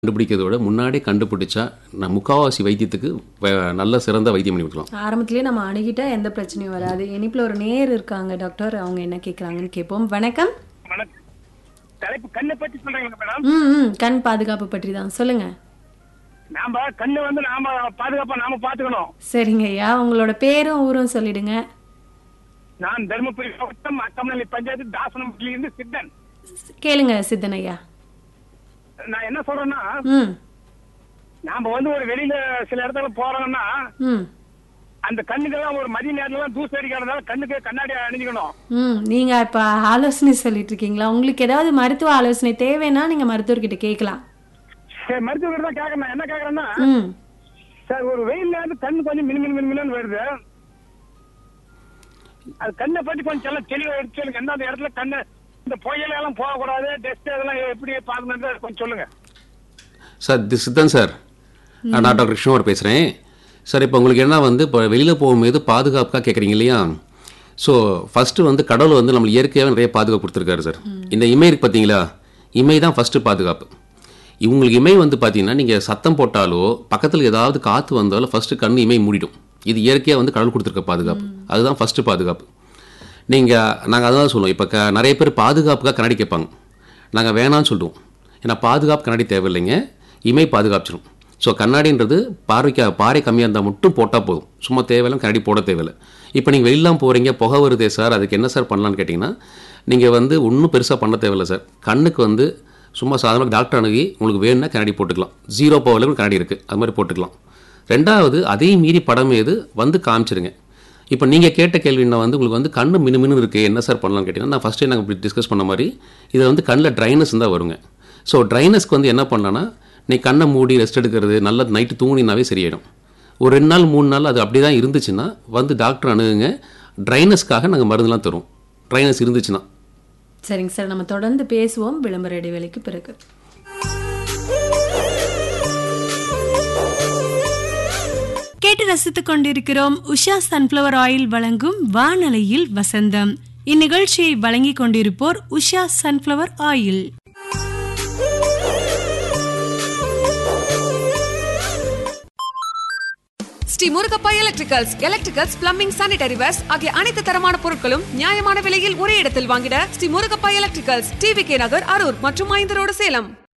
கண்டுபிடிக்கிறத விட முன்னாடியே கண்டுபிடிச்சா நான் முக்காவாசி வைத்தியத்துக்கு வ- நல்ல சிறந்த வைத்தியம் பண்ணி கொடுக்கலாம் ஆரம்பத்திலேயே நம்ம அணுகிட்டா எந்த பிரச்சனையும் வராது இனிப்புல ஒரு நேர் இருக்காங்க டாக்டர் அவங்க என்ன கேட்குறாங்கன்னு கேட்போம் வணக்கம் வணக்கம் தலைப்பு கண்ணை பத்தி சொல்றீங்க மேடம் ம் ம் கண் பாதுகாப்பு பற்றி தான் சொல்லுங்க நாம கண்ணை வந்து நாம பாதுகாப்பா நாம பாத்துக்கணும் சரிங்க ஐயா உங்களோட பேரும் ஊரும் சொல்லிடுங்க நான் தருமபுரி மாவட்டம் அக்கமநல்லி பஞ்சாயத்து தாசனம்பட்டில இருந்து சித்தன் கேளுங்க சித்தன் ஐயா நான் என்ன சொல்றேன்னா ம் நாம வந்து ஒரு வெளியில சில இடத்துல போறோம்னா ம் அந்த கண்ணுக்கெல்லாம் ஒரு மதிய நேரத்துல தூசு அடிக்கிறதால கண்ணுக்கு கண்ணாடி அணிஞ்சுக்கணும் ம் நீங்க இப்ப ஆலோசனை சொல்லிட்டு இருக்கீங்களா உங்களுக்கு ஏதாவது மருத்துவ ஆலோசனை தேவைன்னா நீங்க மருத்துவர்கிட்ட கேட்கலாம் சரி மருத்துவர் தான் கேட்கறேன் நான் என்ன கேட்கறேன்னா ம் சார் ஒரு வெயில்ல வந்து கண்ணு கொஞ்சம் மினு மினு மினு மினுன்னு வருது அது கண்ணை பத்தி கொஞ்சம் எல்லாம் தெளிவா எடுத்து சொல்லுங்க எந்தெந்த இடத்துல கண்ணு இந்த புயல எல்லாம் போகக்கூடாது டெஸ்ட் அதெல்லாம் எப்படி பார்க்கணும் கொஞ்சம் சொல்லுங்க சார் தி சித்தன் சார் நான் டாக்டர் கிருஷ்ணவர் பேசுகிறேன் சார் இப்போ உங்களுக்கு என்ன வந்து இப்போ வெளியில் போகும்போது பாதுகாப்பாக கேட்குறீங்க இல்லையா ஸோ ஃபஸ்ட்டு வந்து கடவுள் வந்து நம்மளுக்கு இயற்கையாகவே நிறைய பாதுகாப்பு கொடுத்துருக்காரு சார் இந்த இமை இருக்கு பார்த்தீங்களா இமை தான் ஃபஸ்ட்டு பாதுகாப்பு இவங்களுக்கு இமை வந்து பார்த்தீங்கன்னா நீங்கள் சத்தம் போட்டாலோ பக்கத்தில் ஏதாவது காற்று வந்தாலோ ஃபஸ்ட்டு கண் இமை மூடிடும் இது இயற்கையாக வந்து கடவுள் கொடுத்துருக்க பாதுகாப்பு அதுதான் ஃபஸ்ட்டு பாதுகாப்பு நீங்கள் நாங்கள் அதான் சொல்லுவோம் இப்போ க நிறைய பேர் பாதுகாப்புக்காக கண்ணாடி கேட்பாங்க நாங்கள் வேணாம்னு சொல்லுவோம் ஏன்னா பாதுகாப்பு கண்ணாடி தேவையில்லைங்க இமை பாதுகாச்சிடும் ஸோ கண்ணாடின்றது பார்வைக்கு பாறை கம்மியாக இருந்தால் மட்டும் போட்டால் போதும் சும்மா தேவையில்லை கண்ணாடி போட தேவையில்லை இப்போ நீங்கள் வெளிலாம் போகிறீங்க புகை வருதே சார் அதுக்கு என்ன சார் பண்ணலான்னு கேட்டிங்கன்னா நீங்கள் வந்து ஒன்றும் பெருசாக பண்ண தேவையில்லை சார் கண்ணுக்கு வந்து சும்மா சாதாரண டாக்டர் அணுகி உங்களுக்கு வேணும்னா கண்ணாடி போட்டுக்கலாம் ஜீரோ பவர்லேயும் கண்ணாடி இருக்குது அது மாதிரி போட்டுக்கலாம் ரெண்டாவது அதையும் மீறி படம் ஏது வந்து காமிச்சிருங்க இப்போ நீங்கள் கேட்ட கேள்வி என்ன வந்து உங்களுக்கு வந்து கண்ணு மினு மினு இருக்குது என்ன சார் பண்ணலாம்னு கேட்டிங்கன்னா நான் ஃபஸ்ட்டே நாங்கள் இப்படி டிஸ்கஸ் பண்ண மாதிரி இதில் வந்து கண்ணில் ட்ரைனஸ் தான் வருங்க ஸோ ட்ரைனஸ்க்கு வந்து என்ன பண்ணலான்னா நீ கண்ணை மூடி ரெஸ்ட் எடுக்கிறது நல்லா நைட்டு தூங்கினாவே சரியாயிடும் ஒரு ரெண்டு நாள் மூணு நாள் அது அப்படி தான் இருந்துச்சுன்னா வந்து டாக்டர் அணுகுங்க ட்ரைனஸ்க்காக நாங்கள் மருந்துலாம் தருவோம் ட்ரைனஸ் இருந்துச்சுன்னா சரிங்க சார் நம்ம தொடர்ந்து பேசுவோம் விளம்பர இடைவேளைக்கு பிறகு கேட்டு ரசித்துக் கொண்டிருக்கிறோம் உஷா சன்ஃப்ளவர் ஆயில் வழங்கும் வானலையில் வசந்தம் இந்நிகழ்ச்சியை வழங்கிக் கொண்டிருப்போர் Usha sunflower oil Sri Murugappa electricals electricals plumbing sanitary wares ஆகிய அனைத்து தரமான பொருட்களும் நியாயமான விலையில் ஒரே இடத்தில் வாங்கிட Sri Murugappa electricals TV K Nagar Arur மற்றும் ஐந்து ரோடு சேலம்